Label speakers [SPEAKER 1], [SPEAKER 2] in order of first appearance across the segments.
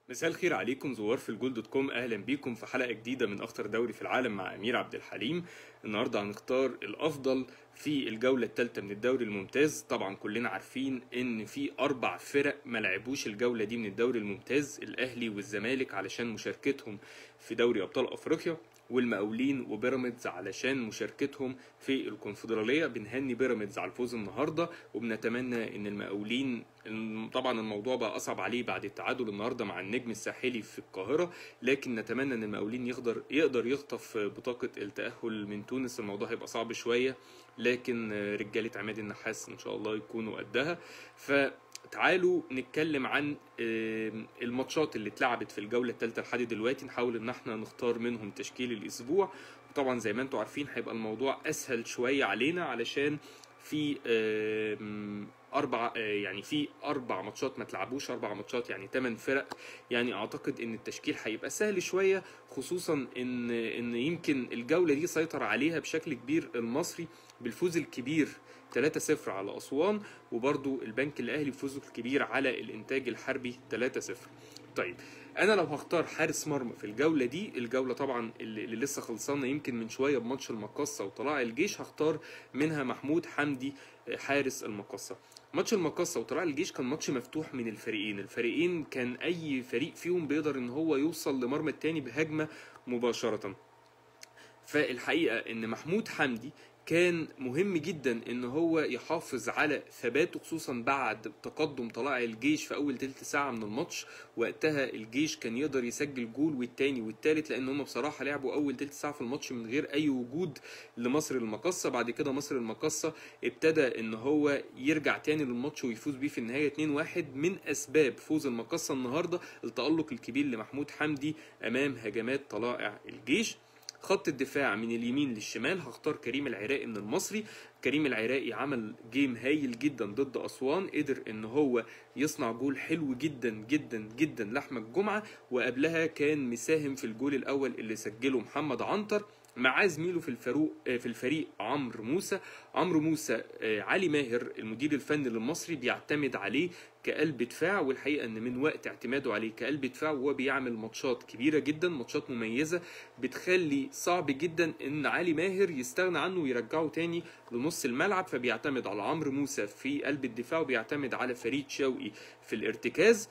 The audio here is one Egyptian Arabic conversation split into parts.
[SPEAKER 1] مساء الخير عليكم زوار في الجول دوت كوم اهلا بيكم في حلقه جديده من اخطر دوري في العالم مع امير عبد الحليم النهارده هنختار الافضل في الجوله الثالثه من الدوري الممتاز طبعا كلنا عارفين ان في اربع فرق ما لعبوش الجوله دي من الدوري الممتاز الاهلي والزمالك علشان مشاركتهم في دوري ابطال افريقيا والمقاولين وبيراميدز علشان مشاركتهم في الكونفدراليه بنهني بيراميدز على الفوز النهارده وبنتمنى ان المقاولين طبعا الموضوع بقى اصعب عليه بعد التعادل النهارده مع النجم الساحلي في القاهره لكن نتمنى ان المقاولين يقدر يقدر يخطف بطاقه التاهل من تونس الموضوع هيبقى صعب شويه لكن رجاله عماد النحاس ان شاء الله يكونوا قدها ف تعالوا نتكلم عن الماتشات اللي اتلعبت في الجوله الثالثه لحد دلوقتي نحاول ان احنا نختار منهم تشكيل الاسبوع وطبعا زي ما انتم عارفين هيبقى الموضوع اسهل شويه علينا علشان في اربع يعني في اربع ماتشات ما تلعبوش اربع ماتشات يعني ثمان فرق يعني اعتقد ان التشكيل هيبقى سهل شويه خصوصا ان ان يمكن الجوله دي سيطر عليها بشكل كبير المصري بالفوز الكبير 3-0 على اسوان وبرضو البنك الاهلي بفوزه الكبير على الانتاج الحربي 3-0 طيب انا لو هختار حارس مرمى في الجوله دي الجوله طبعا اللي, اللي لسه خلصانه يمكن من شويه بماتش المقصه وطلائع الجيش هختار منها محمود حمدي حارس المقصه ماتش المقصه وطلائع الجيش كان ماتش مفتوح من الفريقين الفريقين كان اي فريق فيهم بيقدر ان هو يوصل لمرمى التاني بهجمه مباشره فالحقيقه ان محمود حمدي كان مهم جدا ان هو يحافظ على ثباته خصوصا بعد تقدم طلائع الجيش في اول تلت ساعه من الماتش وقتها الجيش كان يقدر يسجل جول والتاني والتالت لان هم بصراحه لعبوا اول تلت ساعه في الماتش من غير اي وجود لمصر المقصه بعد كده مصر المقصه ابتدى ان هو يرجع تاني للماتش ويفوز بيه في النهايه 2-1 من اسباب فوز المقصه النهارده التالق الكبير لمحمود حمدي امام هجمات طلائع الجيش خط الدفاع من اليمين للشمال هختار كريم العراقي من المصري كريم العراقي عمل جيم هايل جدا ضد اسوان قدر ان هو يصنع جول حلو جدا جدا جدا لاحمد جمعه وقبلها كان مساهم في الجول الاول اللي سجله محمد عنتر مع زميله في الفاروق في الفريق عمرو موسى عمرو موسى علي ماهر المدير الفني للمصري بيعتمد عليه كقلب دفاع والحقيقه ان من وقت اعتماده عليه كقلب دفاع وهو بيعمل ماتشات كبيره جدا ماتشات مميزه بتخلي صعب جدا ان علي ماهر يستغنى عنه ويرجعه تاني لنص الملعب فبيعتمد على عمرو موسى في قلب الدفاع وبيعتمد على فريد شوقي في الارتكاز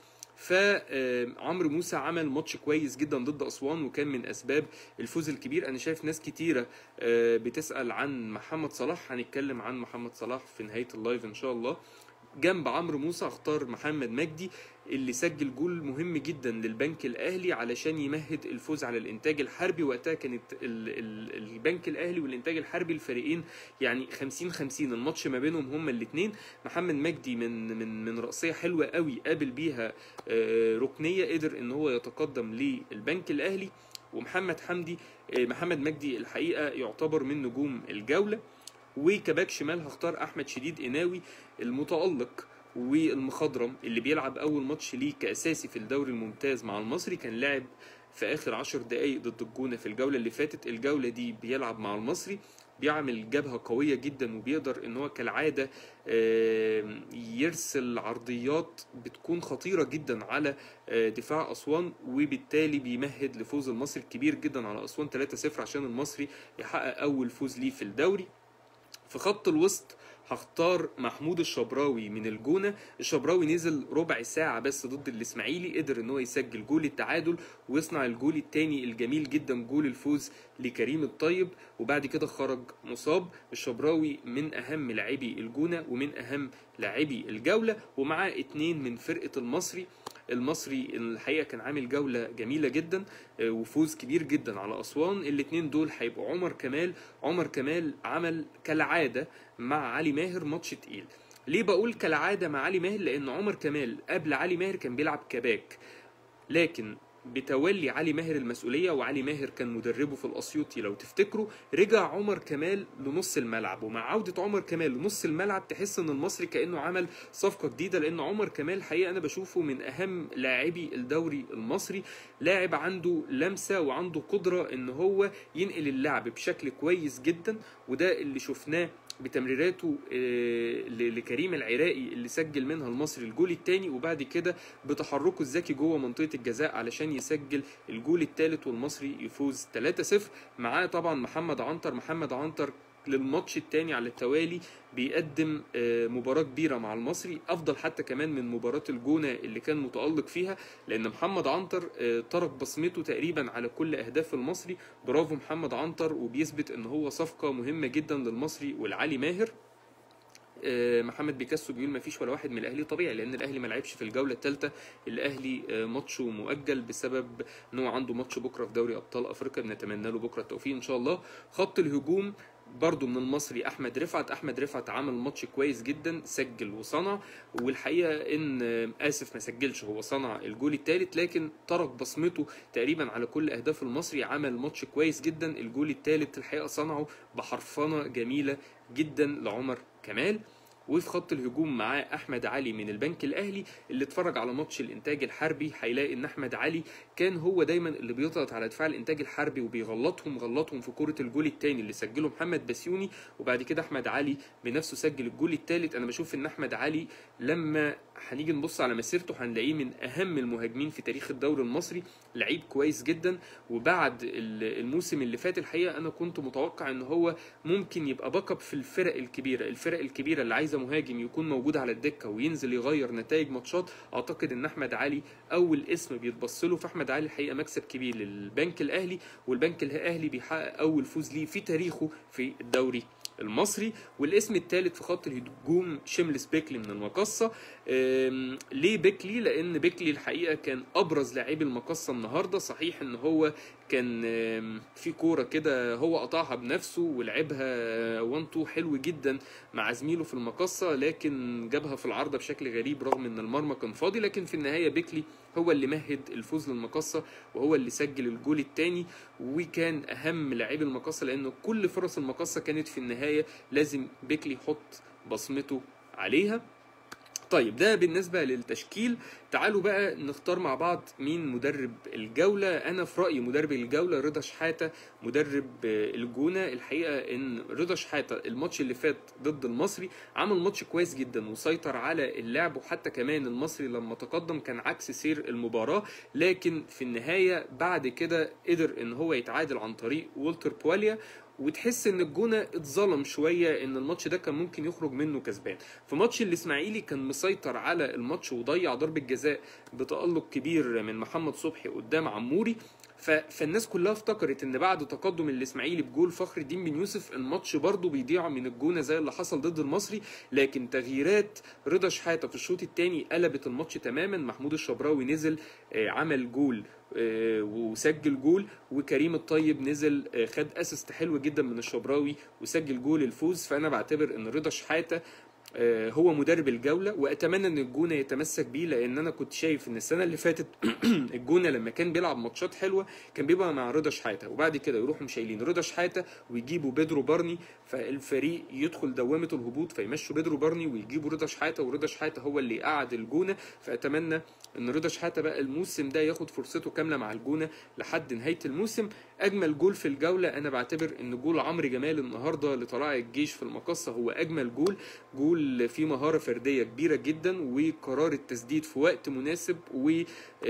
[SPEAKER 1] فعمرو موسى عمل ماتش كويس جدا ضد اسوان وكان من اسباب الفوز الكبير انا شايف ناس كتيره بتسال عن محمد صلاح هنتكلم عن محمد صلاح في نهايه اللايف ان شاء الله جنب عمرو موسى اختار محمد مجدي اللي سجل جول مهم جدا للبنك الاهلي علشان يمهد الفوز على الانتاج الحربي وقتها كانت ال ال البنك الاهلي والانتاج الحربي الفريقين يعني 50 50 الماتش ما بينهم هما الاثنين محمد مجدي من من من راسيه حلوه قوي قابل بيها ركنيه قدر ان هو يتقدم للبنك الاهلي ومحمد حمدي محمد مجدي الحقيقه يعتبر من نجوم الجوله وكباك شمال هختار احمد شديد قناوي المتالق والمخضرم اللي بيلعب اول ماتش ليه كاساسي في الدوري الممتاز مع المصري كان لاعب في اخر عشر دقايق ضد الجونه في الجوله اللي فاتت الجوله دي بيلعب مع المصري بيعمل جبهه قويه جدا وبيقدر ان هو كالعاده يرسل عرضيات بتكون خطيره جدا على دفاع اسوان وبالتالي بيمهد لفوز المصري الكبير جدا على اسوان 3-0 عشان المصري يحقق اول فوز ليه في الدوري في خط الوسط هختار محمود الشبراوي من الجونة الشبراوي نزل ربع ساعة بس ضد الإسماعيلي قدر إن هو يسجل جول التعادل ويصنع الجول التاني الجميل جدا جول الفوز لكريم الطيب وبعد كده خرج مصاب الشبراوي من أهم لاعبي الجونة ومن أهم لاعبي الجولة ومعاه اتنين من فرقة المصري المصري الحقيقه كان عامل جوله جميله جدا وفوز كبير جدا على اسوان الاثنين دول هيبقوا عمر كمال عمر كمال عمل كالعاده مع علي ماهر ماتش تقيل ليه بقول كالعاده مع علي ماهر لان عمر كمال قبل علي ماهر كان بيلعب كباك لكن بتولي علي ماهر المسؤولية وعلي ماهر كان مدربه في الأسيوطي لو تفتكروا رجع عمر كمال لنص الملعب ومع عودة عمر كمال لنص الملعب تحس ان المصري كأنه عمل صفقة جديدة لأن عمر كمال حقيقة أنا بشوفه من أهم لاعبي الدوري المصري لاعب عنده لمسة وعنده قدرة ان هو ينقل اللعب بشكل كويس جدا وده اللي شفناه بتمريراته آه، ل- لكريم العراقي اللي سجل منها المصري الجول الثاني وبعد كده بتحركه الذكي جوه منطقه الجزاء علشان يسجل الجول الثالث والمصري يفوز 3-0 معاه طبعا محمد عنتر محمد عنتر للماتش الثاني على التوالي بيقدم آه، مباراة كبيرة مع المصري أفضل حتى كمان من مباراة الجونة اللي كان متألق فيها لأن محمد عنتر آه، ترك بصمته تقريبا على كل أهداف المصري برافو محمد عنتر وبيثبت إن هو صفقة مهمة جدا للمصري والعلي ماهر آه، محمد بيكاسو بيقول ما فيش ولا واحد من الاهلي طبيعي لان الاهلي ما لعبش في الجوله الثالثه الاهلي آه، ماتشه مؤجل بسبب ان هو عنده ماتش بكره في دوري ابطال افريقيا بنتمنى له بكره التوفيق ان شاء الله خط الهجوم برضو من المصري احمد رفعت احمد رفعت عمل ماتش كويس جدا سجل وصنع والحقيقه ان آه، اسف ما سجلش هو صنع الجول الثالث لكن ترك بصمته تقريبا على كل اهداف المصري عمل ماتش كويس جدا الجول الثالث الحقيقه صنعه بحرفنه جميله جدا لعمر كمال وفي خط الهجوم معاه احمد علي من البنك الاهلي اللي اتفرج على ماتش الانتاج الحربي هيلاقي ان احمد علي كان هو دايما اللي بيضغط على دفاع الانتاج الحربي وبيغلطهم غلطهم في كره الجول الثاني اللي سجله محمد بسيوني وبعد كده احمد علي بنفسه سجل الجول الثالث انا بشوف ان احمد علي لما هنيجي نبص على مسيرته هنلاقيه من اهم المهاجمين في تاريخ الدوري المصري لعيب كويس جدا وبعد ال- الموسم اللي فات الحقيقه انا كنت متوقع ان هو ممكن يبقى باك اب في الفرق الكبيره الفرق الكبيره اللي عايزه مهاجم يكون موجود على الدكه وينزل يغير نتائج ماتشات اعتقد ان احمد علي اول اسم بيتبص له فاحمد علي الحقيقه مكسب كبير للبنك الاهلي والبنك الاهلي بيحقق اول فوز ليه في تاريخه في الدوري المصري والاسم الثالث في خط الهجوم شيملس بيكلي من المقصه أم، ليه بيكلي لان بيكلي الحقيقه كان ابرز لاعبي المقصه النهارده صحيح ان هو كان أم، في كوره كده هو قطعها بنفسه ولعبها 1 2 حلو جدا مع زميله في المقصه لكن جابها في العارضه بشكل غريب رغم ان المرمى كان فاضي لكن في النهايه بيكلي هو اللي مهد الفوز للمقصه وهو اللي سجل الجول الثاني وكان اهم لاعبي المقصه لان كل فرص المقصه كانت في النهايه لازم بيكلي يحط بصمته عليها طيب ده بالنسبة للتشكيل تعالوا بقى نختار مع بعض مين مدرب الجولة أنا في رأيي مدرب الجولة رضا شحاتة مدرب آه، الجونة الحقيقة إن رضا شحاتة الماتش اللي فات ضد المصري عمل ماتش كويس جدا وسيطر على اللعب وحتى كمان المصري لما تقدم كان عكس سير المباراة لكن في النهاية بعد كده قدر إن هو يتعادل عن طريق والتر بواليا وتحس ان الجونه اتظلم شويه ان الماتش ده كان ممكن يخرج منه كسبان في ماتش الاسماعيلي كان مسيطر على الماتش وضيع ضربه جزاء بتالق كبير من محمد صبحي قدام عموري ف... فالناس كلها افتكرت ان بعد تقدم الاسماعيلي بجول فخر الدين بن يوسف الماتش برضه بيضيع من الجونه زي اللي حصل ضد المصري لكن تغييرات رضا شحاته في الشوط الثاني قلبت الماتش تماما محمود الشبراوي نزل آه، عمل جول آه، وسجل جول وكريم الطيب نزل آه، خد اسيست حلو جدا من الشبراوي وسجل جول الفوز فانا بعتبر ان رضا شحاته آه، هو مدرب الجوله واتمنى ان الجونه يتمسك بيه لان انا كنت شايف ان السنه اللي فاتت الجونه لما كان بيلعب ماتشات حلوه كان بيبقى مع رضا شحاته وبعد كده يروحوا شايلين رضا شحاته ويجيبوا بيدرو بارني فالفريق يدخل دوامه الهبوط فيمشوا بيدرو بارني ويجيبوا رضا شحاته ورضا شحاته هو اللي قعد الجونه فاتمنى ان رضا شحاته بقى الموسم ده ياخد فرصته كامله مع الجونه لحد نهايه الموسم اجمل جول في الجوله انا بعتبر ان جول عمرو جمال النهارده لطلائع الجيش في المقصه هو اجمل جول جول فيه مهاره فرديه كبيره جدا وقرار التسديد في وقت مناسب و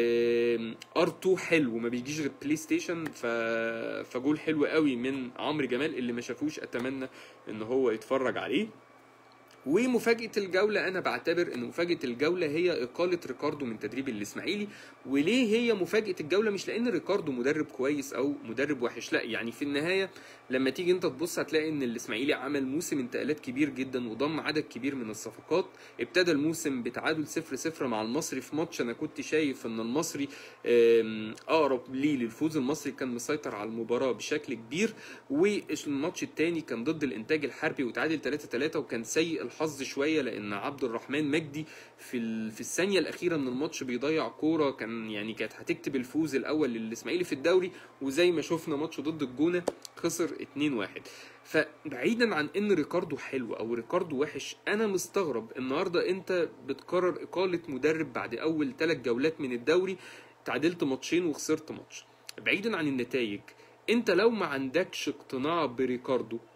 [SPEAKER 1] ار 2 حلو ما بيجيش غير بلاي ستيشن ف... فجول حلو قوي من عمرو جمال اللي ما شافوش اتمنى ان هو يتفرج عليه ومفاجأة الجولة أنا بعتبر إن مفاجأة الجولة هي إقالة ريكاردو من تدريب الإسماعيلي وليه هي مفاجأة الجولة مش لأن ريكاردو مدرب كويس أو مدرب وحش لا يعني في النهاية لما تيجي أنت تبص هتلاقي إن الإسماعيلي عمل موسم انتقالات كبير جدا وضم عدد كبير من الصفقات ابتدى الموسم بتعادل 0 0 مع المصري في ماتش أنا كنت شايف إن المصري آم، أقرب ليه للفوز المصري كان مسيطر على المباراة بشكل كبير والماتش الثاني كان ضد الإنتاج الحربي وتعادل 3 3 وكان سيء الحظ شوية لأن عبد الرحمن مجدي في ال... في الثانية الأخيرة من الماتش بيضيع كورة كان يعني كانت هتكتب الفوز الأول للإسماعيلي في الدوري وزي ما شفنا ماتش ضد الجونة خسر 2-1 فبعيدا عن ان ريكاردو حلو او ريكاردو وحش انا مستغرب النهارده انت بتقرر اقاله مدرب بعد اول ثلاث جولات من الدوري تعادلت ماتشين وخسرت ماتش بعيدا عن النتائج انت لو ما عندكش اقتناع بريكاردو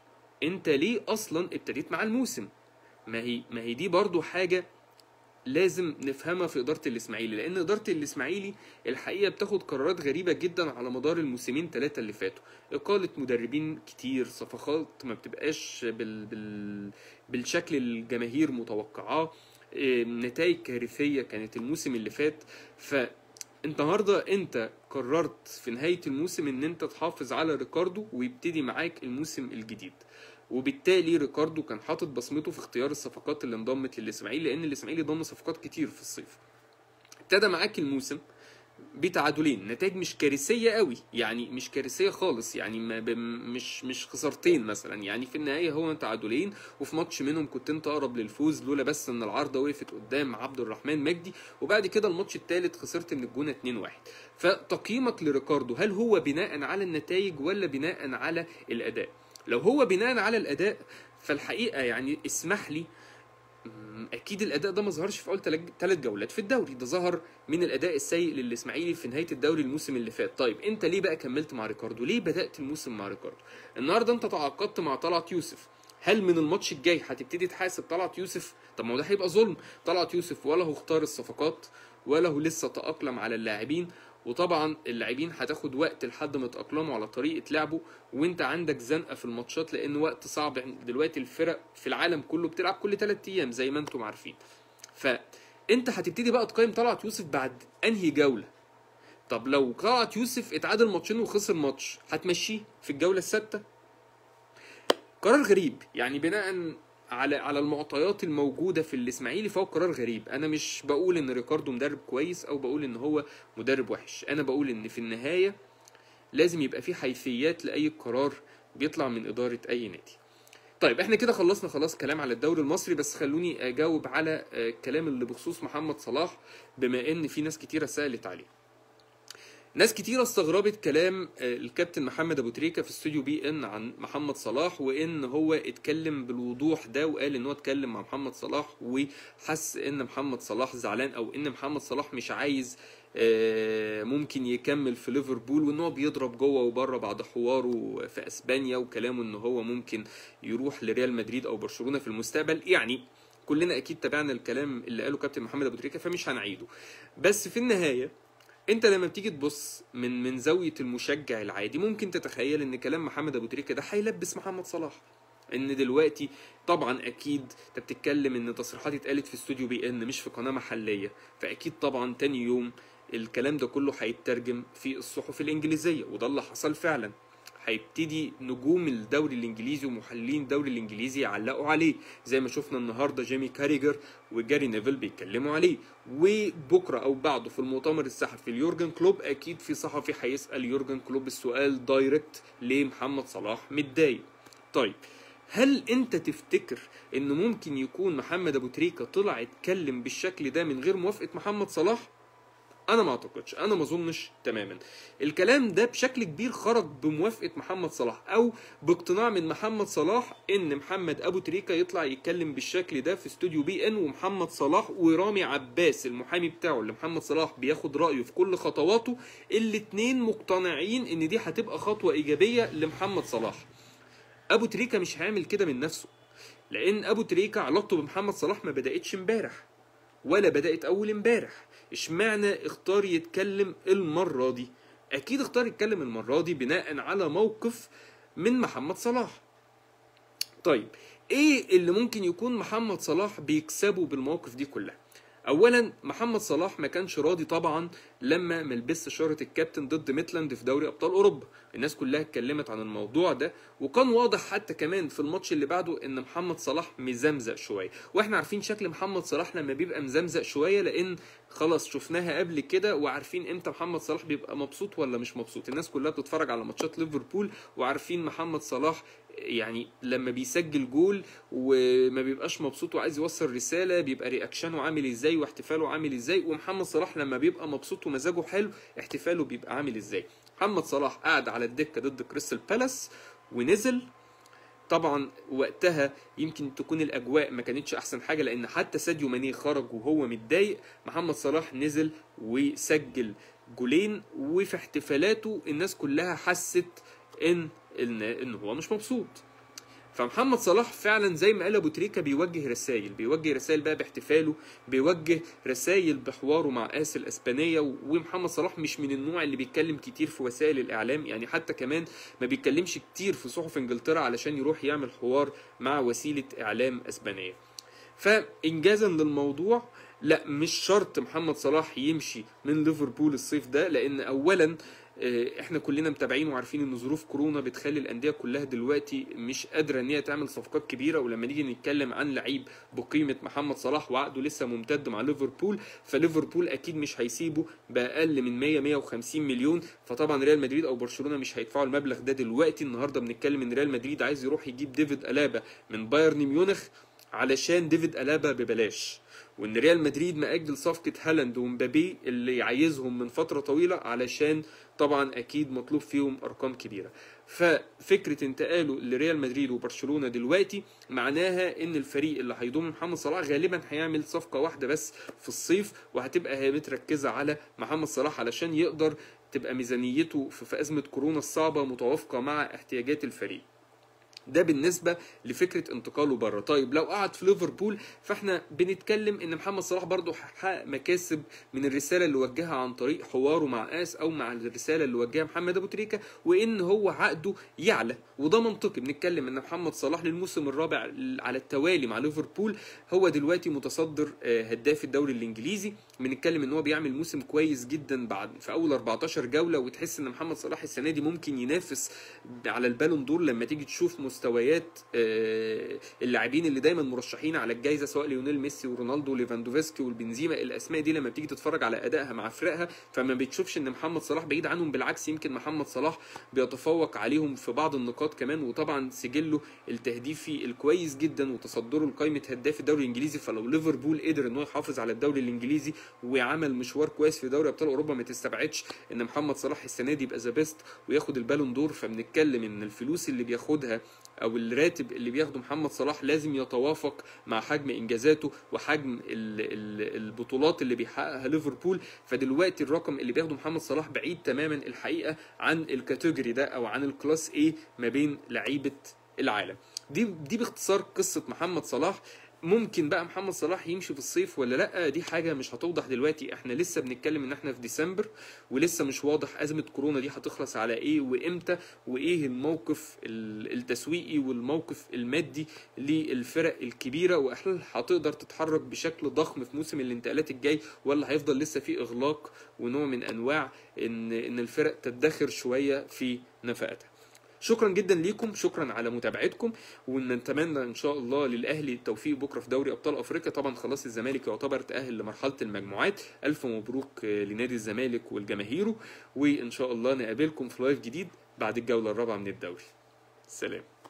[SPEAKER 1] انت ليه اصلا ابتديت مع الموسم ما هي ما هي دي برضو حاجه لازم نفهمها في اداره الاسماعيلي لان اداره الاسماعيلي الحقيقه بتاخد قرارات غريبه جدا على مدار الموسمين ثلاثه اللي فاتوا اقاله مدربين كتير صفقات ما بتبقاش بال... بال... بالشكل الجماهير متوقعاه إيه، نتائج كارثيه كانت الموسم اللي فات ف النهارده انت قررت في نهايه الموسم ان انت تحافظ على ريكاردو ويبتدي معاك الموسم الجديد وبالتالي ريكاردو كان حاطط بصمته في اختيار الصفقات اللي انضمت للاسماعيلي لان الاسماعيلي ضم صفقات كتير في الصيف ابتدى معاك الموسم بتعادلين نتائج مش كارثيه قوي يعني مش كارثيه خالص يعني ما ب... مش مش خسارتين مثلا يعني في النهايه هو تعادلين وفي ماتش منهم كنت انت اقرب للفوز لولا بس ان العارضه وقفت قدام عبد الرحمن مجدي وبعد كده الماتش الثالث خسرت من الجونه 2-1 فتقييمك لريكاردو هل هو بناء على النتائج ولا بناء على الاداء لو هو بناء على الاداء فالحقيقه يعني اسمح لي مم، اكيد الاداء ده ما ظهرش في اول ثلاث جولات في الدوري ده ظهر من الاداء السيء للاسماعيلي في نهايه الدوري الموسم اللي فات طيب انت ليه بقى كملت مع ريكاردو ليه بدات الموسم مع ريكاردو النهارده انت تعاقدت مع طلعت يوسف هل من الماتش الجاي هتبتدي تحاسب طلعت يوسف طب ما هو ده هيبقى ظلم طلعت يوسف ولا هو اختار الصفقات ولا هو لسه تاقلم على اللاعبين وطبعا اللاعبين هتاخد وقت لحد ما يتاقلموا على طريقه لعبه وانت عندك زنقه في الماتشات لان وقت صعب دلوقتي الفرق في العالم كله بتلعب كل 3 ايام زي ما انتم عارفين فانت هتبتدي بقى تقيم طلعت يوسف بعد انهي جوله طب لو طلعت يوسف اتعادل ماتشين وخسر ماتش هتمشيه في الجوله السادسه قرار غريب يعني بناء على على المعطيات الموجوده في الاسماعيلي فهو قرار غريب انا مش بقول ان ريكاردو مدرب كويس او بقول ان هو مدرب وحش انا بقول ان في النهايه لازم يبقى في حيثيات لاي قرار بيطلع من اداره اي نادي طيب احنا كده خلصنا خلاص كلام على الدوري المصري بس خلوني اجاوب على آه، الكلام اللي بخصوص محمد صلاح بما ان في ناس كتيره سالت عليه ناس كتيرة استغربت كلام آه، الكابتن محمد ابو تريكة في استوديو بي ان عن محمد صلاح وان هو اتكلم بالوضوح ده وقال ان هو اتكلم مع محمد صلاح وحس ان محمد صلاح زعلان او ان محمد صلاح مش عايز آه، ممكن يكمل في ليفربول وان هو بيضرب جوه وبره بعد حواره في اسبانيا وكلامه ان هو ممكن يروح لريال مدريد او برشلونة في المستقبل يعني كلنا اكيد تابعنا الكلام اللي قاله كابتن محمد ابو تريكة فمش هنعيده بس في النهايه انت لما بتيجي تبص من من زاويه المشجع العادي ممكن تتخيل ان كلام محمد ابو تريكه ده هيلبس محمد صلاح ان دلوقتي طبعا اكيد انت بتتكلم ان تصريحات اتقالت في استوديو بي ان مش في قناه محليه فاكيد طبعا تاني يوم الكلام ده كله هيترجم في الصحف الانجليزيه وده اللي حصل فعلا هيبتدي نجوم الدوري الانجليزي ومحللين الدوري الانجليزي يعلقوا عليه زي ما شفنا النهارده جيمي كاريجر وجاري نيفل بيتكلموا عليه وبكره او بعده في المؤتمر الصحفي ليورجن كلوب اكيد في صحفي هيسال يورجن كلوب السؤال دايركت ليه محمد صلاح متضايق طيب هل انت تفتكر ان ممكن يكون محمد ابو تريكه طلع اتكلم بالشكل ده من غير موافقه محمد صلاح انا ما اعتقدش انا ما اظنش تماما الكلام ده بشكل كبير خرج بموافقه محمد صلاح او باقتناع من محمد صلاح ان محمد ابو تريكه يطلع يتكلم بالشكل ده في استوديو بي ان ومحمد صلاح ورامي عباس المحامي بتاعه اللي محمد صلاح بياخد رايه في كل خطواته الاتنين مقتنعين ان دي هتبقى خطوه ايجابيه لمحمد صلاح ابو تريكه مش هيعمل كده من نفسه لان ابو تريكه علاقته بمحمد صلاح ما بداتش امبارح ولا بدات اول امبارح اشمعنى اختار يتكلم المره دي اكيد اختار يتكلم المره دي بناء على موقف من محمد صلاح طيب ايه اللي ممكن يكون محمد صلاح بيكسبه بالمواقف دي كلها اولا محمد صلاح ما كانش راضي طبعا لما ما لبس شاره الكابتن ضد ميتلاند في دوري ابطال اوروبا الناس كلها اتكلمت عن الموضوع ده وكان واضح حتى كمان في الماتش اللي بعده ان محمد صلاح مزمزق شويه واحنا عارفين شكل محمد صلاح لما بيبقى مزمزق شويه لان خلاص شفناها قبل كده وعارفين امتى محمد صلاح بيبقى مبسوط ولا مش مبسوط الناس كلها بتتفرج على ماتشات ليفربول وعارفين محمد صلاح يعني لما بيسجل جول وما بيبقاش مبسوط وعايز يوصل رساله بيبقى رياكشنه عامل ازاي واحتفاله عامل ازاي ومحمد صلاح لما بيبقى مبسوط ومزاجه حلو احتفاله بيبقى عامل ازاي محمد صلاح قاعد على الدكه ضد كريستال بالاس ونزل طبعا وقتها يمكن تكون الاجواء ما كانتش احسن حاجه لان حتى ساديو ماني خرج وهو متضايق محمد صلاح نزل وسجل جولين وفي احتفالاته الناس كلها حست ان ان ان هو مش مبسوط فمحمد صلاح فعلا زي ما قال ابو تريكه بيوجه رسائل بيوجه رسائل بقى باحتفاله بيوجه رسائل بحواره مع اس الاسبانيه ومحمد صلاح مش من النوع اللي بيتكلم كتير في وسائل الاعلام يعني حتى كمان ما بيتكلمش كتير في صحف انجلترا علشان يروح يعمل حوار مع وسيله اعلام اسبانيه فانجازا للموضوع لا مش شرط محمد صلاح يمشي من ليفربول الصيف ده لان اولا آه، احنا كلنا متابعين وعارفين ان ظروف كورونا بتخلي الانديه كلها دلوقتي مش قادره ان هي تعمل صفقات كبيره ولما نيجي نتكلم عن لعيب بقيمه محمد صلاح وعقده لسه ممتد مع ليفربول فليفربول اكيد مش هيسيبه باقل من 100 150 مليون فطبعا ريال مدريد او برشلونه مش هيدفعوا المبلغ ده دلوقتي النهارده بنتكلم ان ريال مدريد عايز يروح يجيب ديفيد الابا من بايرن ميونخ علشان ديفيد الابا ببلاش وان ريال مدريد مأجل صفقة هالاند ومبابي اللي عايزهم من فترة طويلة علشان طبعا اكيد مطلوب فيهم ارقام كبيرة ففكرة انتقاله لريال مدريد وبرشلونة دلوقتي معناها ان الفريق اللي هيضم محمد صلاح غالبا هيعمل صفقة واحدة بس في الصيف وهتبقى هي متركزة على محمد صلاح علشان يقدر تبقى ميزانيته في في أزمة كورونا الصعبة متوافقة مع احتياجات الفريق ده بالنسبه لفكره انتقاله بره طيب لو قعد في ليفربول فاحنا بنتكلم ان محمد صلاح برضه حقق مكاسب من الرساله اللي وجهها عن طريق حواره مع اس او مع الرساله اللي وجهها محمد ابو تريكه وان هو عقده يعلى وده منطقي بنتكلم ان محمد صلاح للموسم الرابع على التوالي مع ليفربول هو دلوقتي متصدر آه، هداف الدوري الانجليزي بنتكلم ان هو بيعمل موسم كويس جدا بعد في اول 14 جوله وتحس ان محمد صلاح السنه دي ممكن ينافس على البالون دور لما تيجي تشوف مستويات آه، اللاعبين اللي دايما مرشحين على الجائزه سواء ليونيل ميسي ورونالدو وليفاندوفسكي والبنزيما الاسماء دي لما بتيجي تتفرج على ادائها مع فرقها فما بتشوفش ان محمد صلاح بعيد عنهم بالعكس يمكن محمد صلاح بيتفوق عليهم في بعض النقاط كمان وطبعا سجله التهديفي الكويس جدا وتصدره لقائمه هداف الدوري الانجليزي فلو ليفربول قدر ان هو يحافظ على الدوري الانجليزي وعمل مشوار كويس في دوري ابطال اوروبا ما تستبعدش ان محمد صلاح السنه دي يبقى ذا بيست وياخد البالون دور فبنتكلم ان الفلوس اللي بياخدها او الراتب اللي بياخده محمد صلاح لازم يتوافق مع حجم انجازاته وحجم ال- ال- البطولات اللي بيحققها ليفربول فدلوقتي الرقم اللي بياخده محمد صلاح بعيد تماما الحقيقه عن الكاتيجوري ده او عن الكلاس A ما بين لعيبه العالم دي دي باختصار قصه محمد صلاح ممكن بقى محمد صلاح يمشي في الصيف ولا لا دي حاجه مش هتوضح دلوقتي احنا لسه بنتكلم ان احنا في ديسمبر ولسه مش واضح ازمه كورونا دي هتخلص على ايه وامتى وايه الموقف ال- التسويقي والموقف المادي للفرق الكبيره وهل هتقدر تتحرك بشكل ضخم في موسم الانتقالات الجاي ولا هيفضل لسه في اغلاق ونوع من انواع ان ان الفرق تدخر شويه في نفقاتها شكرا جدا ليكم شكرا على متابعتكم ونتمنى ان شاء الله للاهلي التوفيق بكره في دوري ابطال افريقيا طبعا خلاص الزمالك يعتبر تاهل لمرحله المجموعات الف مبروك آه، لنادي الزمالك والجماهيره وان شاء الله نقابلكم في لايف جديد بعد الجوله الرابعه من الدوري سلام